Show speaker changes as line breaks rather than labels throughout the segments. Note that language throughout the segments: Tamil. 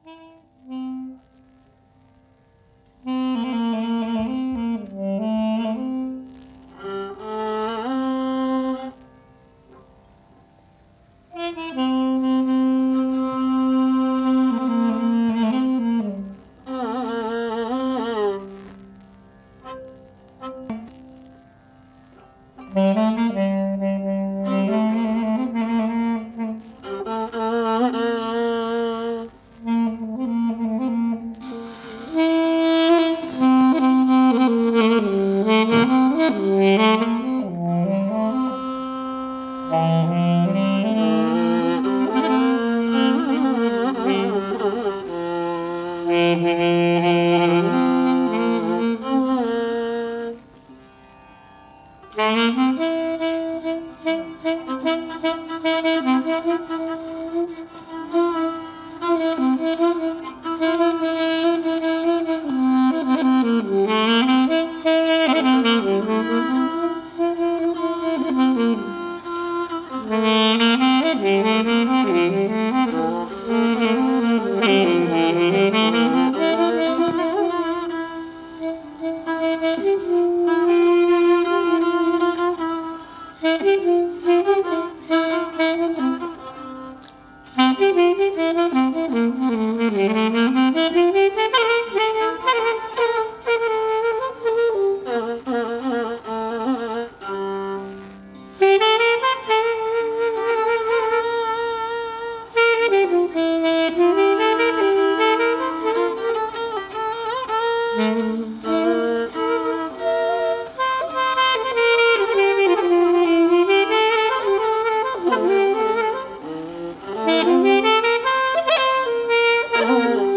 Thank you.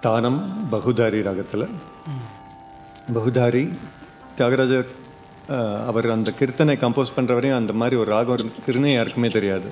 தானம் பகுதாரி ராகத்தில் பகுதாரி தியாகராஜர் அஹ், அவர் அந்த கீர்த்தனை கம்போஸ் பண்ணுற வரையும் அந்த மாதிரி ஒரு ராகம் இருக்குன்னு யாருக்குமே தெரியாது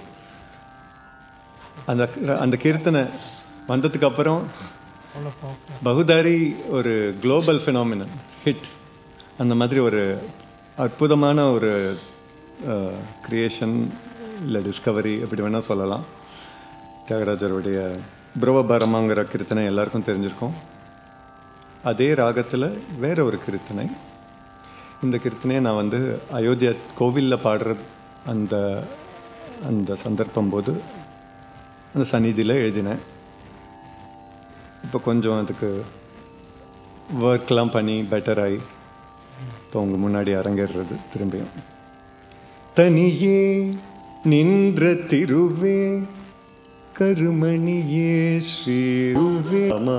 அந்த அந்த கீர்த்தனை வந்ததுக்கு அப்புறம் பகுதாரி ஒரு குளோபல் ஃபினாமினன் ஹிட் அந்த மாதிரி ஒரு அற்புதமான ஒரு கிரியேஷன் இல்லை டிஸ்கவரி எப்படி வேணால் சொல்லலாம் தியாகராஜருடைய புரவபரமாங்கிற கீர்த்தனை எல்லாருக்கும் தெரிஞ்சிருக்கும் அதே ராகத்தில் வேற ஒரு கீர்த்தனை இந்த கீர்த்தனையை நான் வந்து அயோத்தியா கோவிலில் பாடுற அந்த அந்த சந்தர்ப்பம் போது அந்த சந்நிதியில் எழுதினேன் இப்போ கொஞ்சம் அதுக்கு ஒர்க்லாம் பண்ணி பெட்டராகி இப்போ உங்க முன்னாடி அரங்கேறுறது திரும்பியும் தனியே நின்ற திருவே கருமணியே ஸ்ரீருவே அம்மா.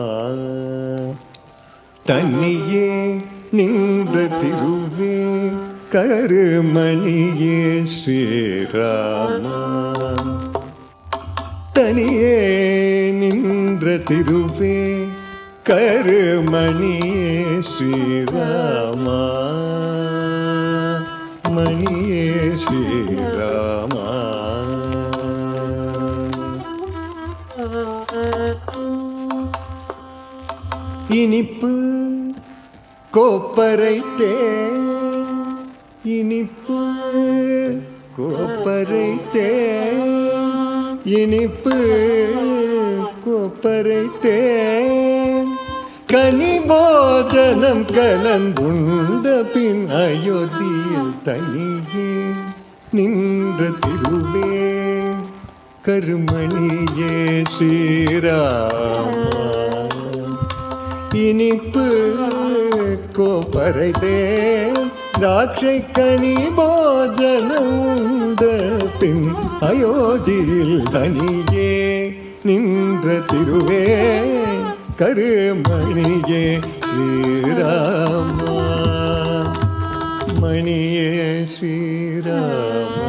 தனியே நின்ற திருவே கருமணியே ஸ்ரீராமா தனியே நின்ற திருவே கருமணியே ஸ்ரீராமா மணியே ஸ்ரீராமா இனிப்பு கோப்பரை தேன் இனிப்பு கோப்பரை தேன் இனிப்பு கோப்பரை தேன் கனி போஜனம் கலந்துண்ட பின் அயோத்தியில் தனியே நின்ற திருவே கருமணியே ஸ்ரீராமா இனிப்பு கோப்பரை தேன் திராட்சை கனி போஜனந்த பின் அயோத்தியில் தனியே நின்ற திருவே கருமணியே ஸ்ரீராமா மணியே ஸ்ரீராமா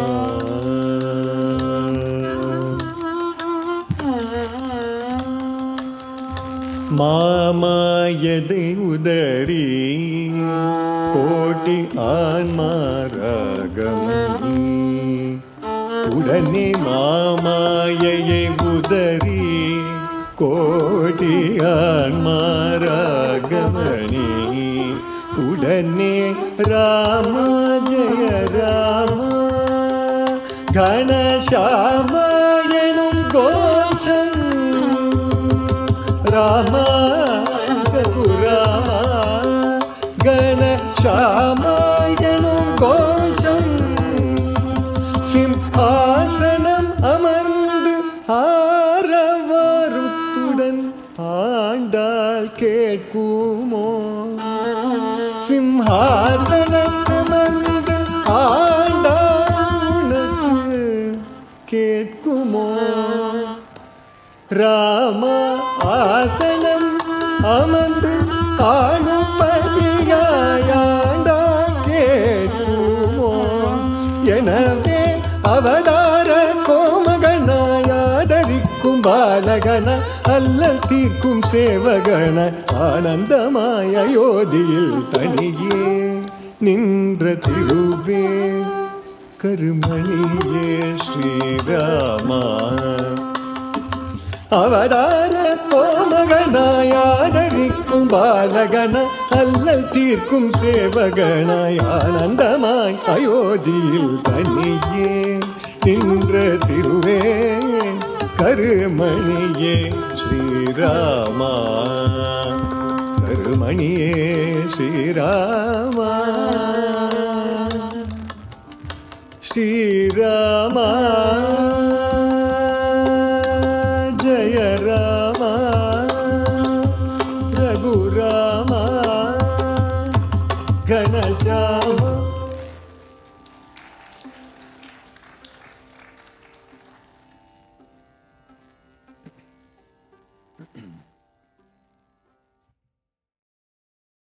மாமாயதை உதறி கோட்டி ஆன்மாராகமணி உடனே மாமாயையை உதறி கோட்டி ஆன்மாராகமணி உடனே ராம ஜெய ராம கணசாம எனும் கோஷம் ராம ரகுராமா கணசாமாயனும் கோஷம் சிம்ஹாசனம் அமர்ந்து ஆரவாரத்துடன் ஆண்டாள் கேட்குமோ சிம்ஹாசனம் அமர்ந்து ஆண்டாள் உனக்கு கேட்குமோ ராம ஆசனம் அமர்ந்து ஆணுபதியாயாண்டால் கேட்குமோ எனவே அவதார கோமகனாயாதரிக்கும் பாலகன அல்ல தீர்க்கும் சேவகன ஆனந்தமாய அயோத்தியில் தனியே நின்ற திருவே கருமணியே ஸ்ரீராமா அவதார கோமகனாயாதரிக்கும் பாலகன அல்லல் தீர்க்கும் சேவகனாய் ஆனந்தமாய் அயோத்தியில் தனியே நின்ற திருவே கருமணியே ஸ்ரீராமா கருமணியே ஸ்ரீராமா ஸ்ரீராமா ஜய ராம ரகுராம கணசாம